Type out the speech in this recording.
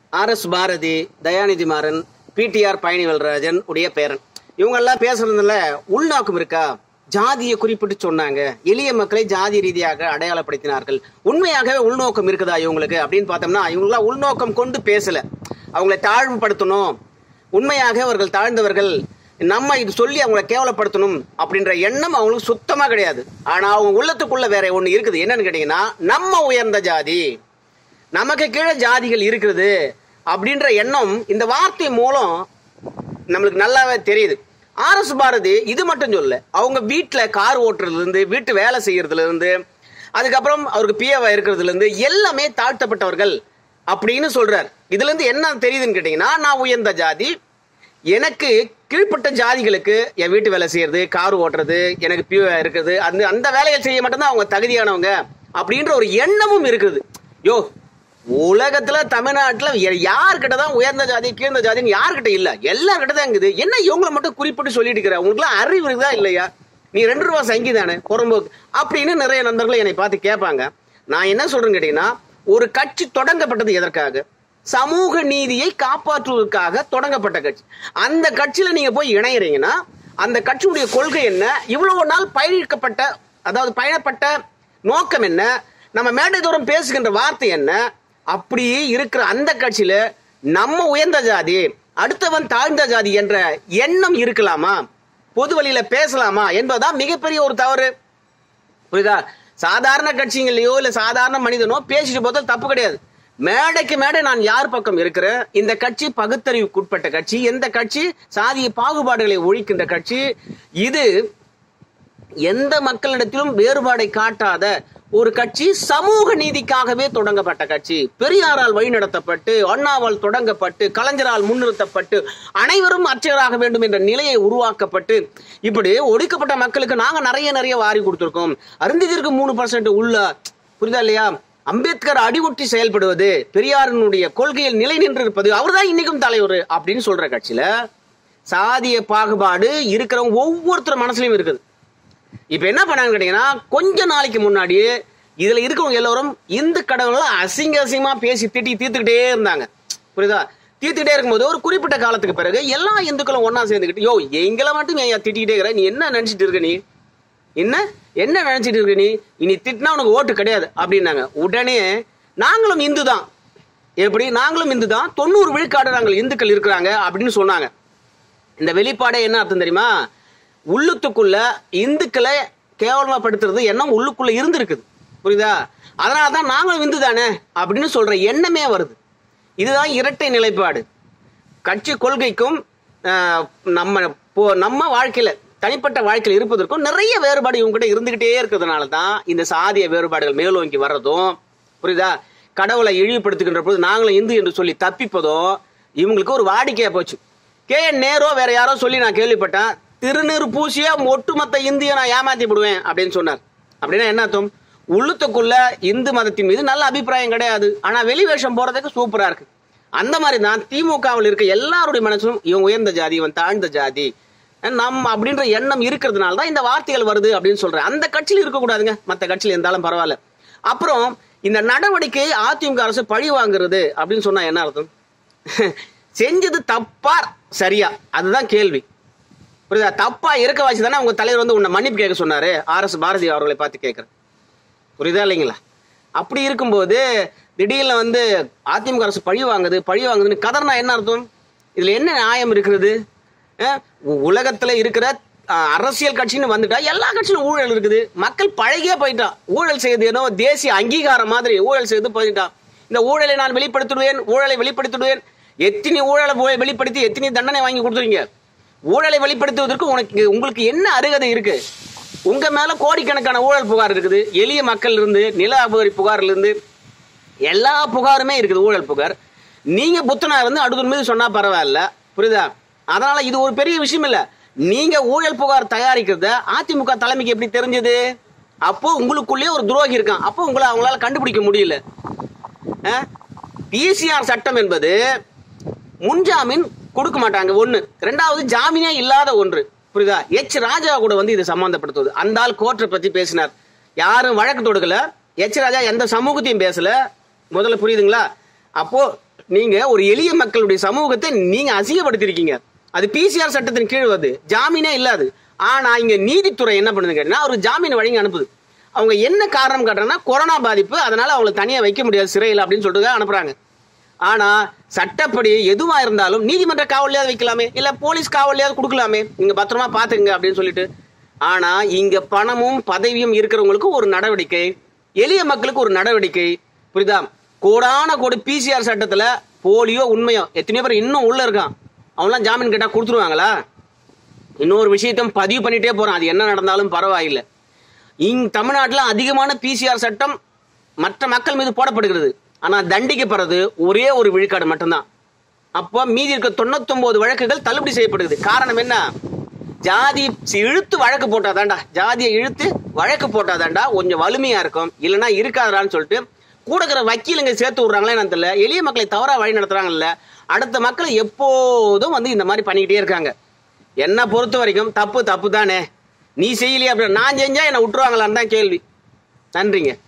R S Bharathi Dayanidhi Maran PTR Palanivelrajan உடைய பேரன் இவங்க எல்லாம் பேசுறதுல உள்நோக்கம் இருக்கா ஜாதியை குறிப்பிட்டு சொன்னாங்க எளிய மக்களை ஜாதி ரீதியாக அடையாளப்படுத்தினார்கள் உண்மையாகவே உள்நோக்கம் இருக்குதா இவங்களுக்கு அப்படின்னு பார்த்தோம்னா இவங்களாம் உள்நோக்கம் கொண்டு பேசல அவங்களை தாழ்வுபடுத்தணும் உண்மையாக அவர்கள் தாழ்ந்தவர்கள் நம்ம இது சொல்லி அவங்கள கேவலப்படுத்தணும் அப்படின்ற எண்ணம் அவங்களுக்கு சுத்தமா கிடையாது ஆனா அவங்க உள்ளத்துக்குள்ள வேற ஒண்ணு இருக்குது என்னன்னு கேட்டீங்கன்னா நம்ம உயர்ந்த ஜாதி நமக்கு கீழே ஜாதிகள் இருக்குது அப்படின்ற எண்ணம் இந்த வார்த்தை மூலம் நம்மளுக்கு நல்லாவே தெரியுது ஆர் எஸ் பாரதி இது மட்டும் சொல்ல அவங்க வீட்டுல கார் ஓட்டுறதுல இருந்து வீட்டு வேலை செய்யறதுல இருந்து அதுக்கப்புறம் அவருக்கு பிஏவா இருக்கிறதுல இருந்து எல்லாமே தாழ்த்தப்பட்டவர்கள் அப்படின்னு சொல்றார் இதுல இருந்து என்ன தெரியுதுன்னு கேட்டீங்கன்னா நான் உயர்ந்த ஜாதி எனக்கு கீழ்ப்பட்ட ஜாதிகளுக்கு என் வீட்டு வேலை செய்யறது கார் ஓட்டுறது எனக்கு பியூ இருக்குது அந்த அந்த வேலைகள் செய்ய மட்டும்தான் அவங்க தகுதியானவங்க அப்படின்ற ஒரு எண்ணமும் இருக்குது யோ உலகத்துல தமிழ்நாட்டுல யா- யார்கிட்ட தான் உயர்ந்த ஜாதி கீழ்ந்த ஜாதின்னு யார்கிட்ட இல்ல எல்லார்கிட்ட தான் இருக்குது என்ன இவங்களை மட்டும் குறிப்பிட்டு சொல்லிட்டு இருக்கிற உங்களுக்குலாம் அறிவு இருக்குதா இல்லையா நீ ரெண்டு ரூபா சங்கி தானே புறம்போக்கு அப்படின்னு நிறைய நண்பர்கள் என்னை பார்த்து கேட்பாங்க நான் என்ன சொல்றேன்னு கேட்டீங்கன்னா ஒரு கட்சி தொடங்கப்பட்டது எதற்காக சமூக நீதியை காப்பாற்றுவதற்காக தொடங்கப்பட்ட கட்சி அந்த கட்சியில நீங்க போய் இணையறீங்கன்னா அந்த கட்சியுடைய கொள்கை என்ன இவ்வளவு நாள் பயணிக்கப்பட்ட அதாவது பயணப்பட்ட நோக்கம் என்ன நம்ம மேடை தூரம் பேசுகின்ற வார்த்தை என்ன அப்படி இருக்கிற அந்த கட்சியில நம்ம உயர்ந்த ஜாதி அடுத்தவன் தாழ்ந்த ஜாதி என்ற எண்ணம் இருக்கலாமா பொது வழியில பேசலாமா என்பதுதான் மிகப்பெரிய ஒரு தவறு புரியுதா சாதாரண கட்சிங்களையோ இல்ல சாதாரண மனிதனோ பேசிட்டு போதால் தப்பு கிடையாது மேடைக்கு மேடை நான் யார் பக்கம் இருக்கிறேன் இந்த கட்சி பகுத்தறிவுக்குட்பட்ட கட்சி எந்த கட்சி சாதிய பாகுபாடுகளை ஒழிக்கின்ற கட்சி இது எந்த மக்களிடத்திலும் வேறுபாடை காட்டாத ஒரு கட்சி சமூக நீதிக்காகவே தொடங்கப்பட்ட கட்சி பெரியாரால் வழிநடத்தப்பட்டு அண்ணாவால் தொடங்கப்பட்டு கலைஞரால் முன்னிறுத்தப்பட்டு அனைவரும் அர்ச்சகராக வேண்டும் என்ற நிலையை உருவாக்கப்பட்டு இப்படி ஒடுக்கப்பட்ட மக்களுக்கு நாங்க நிறைய நிறைய வாரி கொடுத்திருக்கோம் அருந்ததிற்கு மூணு பர்சன்ட் உள்ள புரியுதா இல்லையா அம்பேத்கர் அடிவொட்டி செயல்படுவது பெரியாரினுடைய கொள்கையில் நிலை நின்று இருப்பது அவர்தான் இன்னைக்கும் தலைவர் அப்படின்னு சொல்ற கட்சியில சாதிய பாகுபாடு இருக்கிறவங்க ஒவ்வொருத்தர் மனசுலயும் இருக்குது இப்ப என்ன பண்ணாங்க கேட்டீங்கன்னா கொஞ்ச நாளைக்கு முன்னாடியே இதுல இருக்கவங்க எல்லாரும் இந்து கடவுளை அசிங்க அசிங்கமா பேசி திட்டி தீர்த்துக்கிட்டே இருந்தாங்க புரியுதா தீர்த்துக்கிட்டே இருக்கும்போது ஒரு குறிப்பிட்ட காலத்துக்கு பிறகு எல்லா இந்துக்களும் ஒண்ணா சேர்ந்துக்கிட்டு யோ எங்களை மட்டும் ஏன் திட்டிக்கிட்டே இருக்கிற நீ என்ன நினைச்சிட்டு இருக்க நீ என்ன என்ன நினைச்சிட்டு இருக்க நீ இனி திட்டினா உனக்கு ஓட்டு கிடையாது அப்படின்னாங்க உடனே நாங்களும் இந்து தான் எப்படி நாங்களும் இந்து தான் தொண்ணூறு விழுக்காடு நாங்கள் இந்துக்கள் இருக்கிறாங்க அப்படின்னு சொன்னாங்க இந்த வெளிப்பாடே என்ன அர்த்தம் தெரியுமா உள்ளுத்துக்குள்ள இந்துக்களை கேவலமாப்படுத்துறது எண்ணம் உள்ளுக்குள்ள இருந்திருக்குது புரியுதா அதனால தான் நாங்களும் இந்து தானே அப்படின்னு சொல்ற எண்ணமே வருது இதுதான் இரட்டை நிலைப்பாடு கட்சி கொள்கைக்கும் ஆஹ், நம்ம போ- நம்ம வாழ்க்கையில தனிப்பட்ட வாழ்க்கையில் இருப்பதற்கும் நிறைய வேறுபாடு இவங்ககிட்ட இருந்துகிட்டே இருக்கிறதுனால தான் இந்த சாதிய வேறுபாடுகள் மேலோங்கி வர்றதும் புரியுதா கடவுளை இழிவுபடுத்துகின்ற போது நாங்களும் இந்து என்று சொல்லி தப்பிப்பதும் இவங்களுக்கு ஒரு வாடிக்கையா போச்சு கே என் நேரோ வேற யாரோ சொல்லி நான் கேள்விப்பட்டேன் திருநீர் பூசியா ஒட்டுமொத்த இந்திய நான் ஏமாத்தி விடுவேன் அப்படின்னு சொன்னார் அப்படின்னா என்ன அர்த்தம் உள்ளுத்துக்குள்ள இந்து மதத்தின் மீது நல்ல அபிப்பிராயம் கிடையாது ஆனா வெளி வேஷம் போறதுக்கு சூப்பரா இருக்கு அந்த மாதிரி தான் திமுகவில் இருக்க எல்லாருடைய மனசும் இவன் உயர்ந்த ஜாதி இவன் தாழ்ந்த ஜாதி நம் அப்படின்ற எண்ணம் இருக்கிறதுனால தான் இந்த வார்த்தைகள் வருது அப்படின்னு சொல்றேன் அந்த கட்சியில் இருக்கக்கூடாதுங்க மற்ற கட்சியில் இருந்தாலும் பரவாயில்ல அப்புறம் இந்த நடவடிக்கையை அதிமுக அரசு பழி வாங்குறது அப்படின்னு சொன்னா என்ன அர்த்தம் செஞ்சது தப்பா சரியா அதுதான் கேள்வி புரியுதா தப்பா இருக்க வச்சு தானே உங்க தலைவர் வந்து உன்னை மன்னிப்பு கேட்க சொன்னாரு ஆர் எஸ் பாரதி அவர்களை பார்த்து கேட்கிறேன் புரியுதா இல்லைங்களா அப்படி இருக்கும்போது திடீர்னு வந்து அதிமுக அரசு பழி வாங்குது பழி வாங்குதுன்னு கதர்னா என்ன அர்த்தம் இதுல என்ன நியாயம் இருக்கிறது அஹ், உ- உலகத்துல இருக்கிற அஹ், அரசியல் கட்சின்னு வந்துட்டா எல்லா கட்சியிலும் ஊழல் இருக்குது மக்கள் பழகியே போயிட்டான் ஊழல் செய்து ஏதோ தேசிய அங்கீகாரம் மாதிரி ஊழல் செய்து போயிட்டான் இந்த ஊழலை நான் வெளிப்படுத்திடுவேன் ஊழலை வெளிப்படுத்திடுவேன் எத்தனை ஊழலை போய் வெளிப்படுத்தி எத்தனை தண்டனை வாங்கி கொடுத்துருவீங்க ஊழலை வெளிப்படுத்துவதற்கு உனக்கு உங்களுக்கு என்ன அருகதை இருக்கு உங்க மேல கோடிக்கணக்கான ஊழல் புகார் இருக்குது எளிய மக்கள் இருந்து நில அபகரி புகார்ல இருந்து எல்லா புகாருமே இருக்குது ஊழல் புகார் நீங்க புத்தனா இருந்து அடுத்த மீது சொன்னா பரவாயில்ல புரியுதா அதனால இது ஒரு பெரிய விஷயம் இல்ல நீங்க ஊழல் புகார் தயாரிக்கிறத அதிமுக தலைமைக்கு எப்படி தெரிஞ்சது அப்போ உங்களுக்குள்ளேயே ஒரு துரோகி இருக்கான் அப்போ உங்களை அவங்களால கண்டுபிடிக்க முடியல பிசிஆர் சட்டம் என்பது முன்ஜாமீன் கொடுக்க மாட்டாங்க ஒண்ணு ரெண்டாவது ஜாமீனே இல்லாத ஒன்று புரியுதா எச் ராஜா கூட வந்து இது சம்பந்தப்படுத்துவது அந்த ஆள் கோர்ட்டை பத்தி பேசினார் யாரும் வழக்கு தொடுக்கல எச் ராஜா எந்த சமூகத்தையும் பேசல முதல்ல புரியுதுங்களா அப்போ நீங்க ஒரு எளிய மக்களுடைய சமூகத்தை நீங்க அசிங்கப்படுத்திருக்கீங்க அது பிசிஆர் சட்டத்தின் கீழ் வருது ஜாமீனே இல்லாது ஆனா இங்க நீதித்துறை என்ன பண்ணுது கேட்டீங்கன்னா ஒரு ஜாமீன் வழங்கி அனுப்புது அவங்க என்ன காரணம் காட்டுறாங்கன்னா கொரோனா பாதிப்பு அதனால அவங்களை தனியா வைக்க முடியாது சிறையில் அப்படின்னு சொல்லிட்டு தான் அனுப்புறாங்க ஆனா சட்டப்படி எதுவா இருந்தாலும் நீதிமன்ற காவலையாவது வைக்கலாமே இல்ல போலீஸ் காவலையாவது கொடுக்கலாமே நீங்க பத்திரமா பாத்துங்க அப்படின்னு சொல்லிட்டு ஆனா இங்க பணமும் பதவியும் இருக்கிறவங்களுக்கு ஒரு நடவடிக்கை எளிய மக்களுக்கு ஒரு நடவடிக்கை புரியுதா கோடான கோடி பிசிஆர் சட்டத்துல போலியோ உண்மையோ எத்தனையோ பேர் இன்னும் உள்ள இருக்கான் அவன்லாம் ஜாமீன் கேட்டா கொடுத்துருவாங்களா இன்னொரு விஷயத்தையும் பதிவு பண்ணிட்டே போறான் அது என்ன நடந்தாலும் பரவாயில்லை இங் தமிழ்நாட்டில் அதிகமான பிசிஆர் சட்டம் மற்ற மக்கள் மீது போடப்படுகிறது ஆனா தண்டிக்கப்படுறது ஒரே ஒரு விழுக்காடு மட்டும்தான் அப்போ மீதி இருக்க தொண்ணூத்தொன்பது வழக்குகள் தள்ளுபடி செய்யப்படுகிறது காரணம் என்ன ஜாதி இழுத்து வழக்கு போட்டாதான்டா ஜாதியை இழுத்து வழக்கு போட்டாதான்டா கொஞ்சம் வலிமையா இருக்கும் இல்லைன்னா இருக்காதான்னு சொல்லிட்டு கூட இருக்கிற வக்கீலுங்க சேர்த்து விடுறாங்களே என்னன்னு தெரியல எளிய மக்களை தவறா வழி நடத்துறாங்கல்ல அடுத்த மக்களை எப்போதும் வந்து இந்த மாதிரி பண்ணிக்கிட்டே இருக்காங்க என்னை பொறுத்த வரைக்கும் தப்பு தப்பு தானே நீ செய்யலையே அப்படி நான் செஞ்சா என்னை விட்டுருவாங்களான்னு தான் கேள்வி நன்றிங்க